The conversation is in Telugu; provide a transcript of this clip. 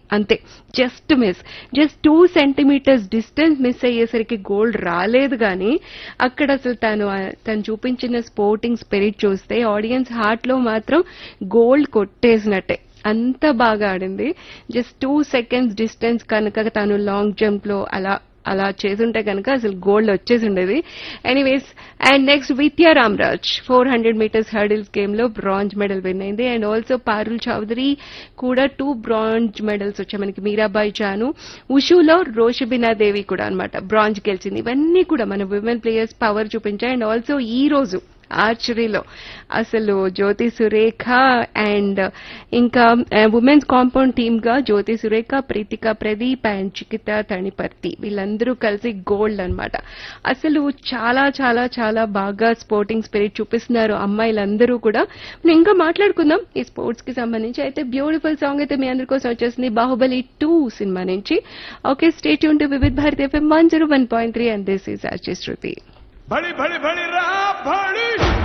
అంతే just miss just two centimetres distance miss అయ్యేసరికి గోల్డ్ రాలేదు కానీ అక్కడ అసలు తను తను చూపించిన స్పోర్టింగ్ స్పిరిట్ చూస్తే ఆడియన్స్ హార్ట్ లో మాత్రం గోల్డ్ కొట్టేసినట్టే అంత బాగా ఆడింది జస్ట్ టూ సెకండ్స్ డిస్టెన్స్ కనుక తను లాంగ్ జంప్ లో అలా అలా చేసుంటే కనుక అసలు గోల్డ్ వచ్చేసి ఉండేది anyways and next Vidya Ramraj four hundred metres hurdles game లో బ్రాంజ్ మెడల్ విన్ అయింది అండ్ ఆల్సో పారుల్ చౌదరి కూడా టూ బ్రాంజ్ మెడల్స్ వచ్చాయి మనకి మీరాబాయి చాను ఉషులో రోషబినా దేవి కూడా అన్నమాట బ్రాంజ్ గెలిచింది ఇవన్నీ కూడా మన విమెన్ ప్లేయర్స్ పవర్ చూపించాయి అండ్ ఆల్సో ఈ రోజు ఆర్చరీలో అసలు జ్యోతి సురేఖ అండ్ ఇంకా ఉమెన్స్ కాంపౌండ్ టీమ్ గా జ్యోతి సురేఖ ప్రీతిక ప్రదీప్ అండ్ చికిత తణిపర్తి వీళ్ళందరూ కలిసి గోల్డ్ అన్నమాట అసలు చాలా చాలా చాలా బాగా స్పోర్టింగ్ స్పిరిట్ చూపిస్తున్నారు అమ్మాయిలందరూ కూడా మనం ఇంకా మాట్లాడుకుందాం ఈ స్పోర్ట్స్ కి సంబంధించి అయితే బ్యూటిఫుల్ సాంగ్ అయితే మీ అందరి కోసం వచ్చేసింది బాహుబలి టూ సినిమా నుంచి ఓకే స్టేట్ యూన్ to Vividh Bharati FM one zero one point three and this is RJ Shruti भड़ी भड़ी भड़ी रहा भड़ी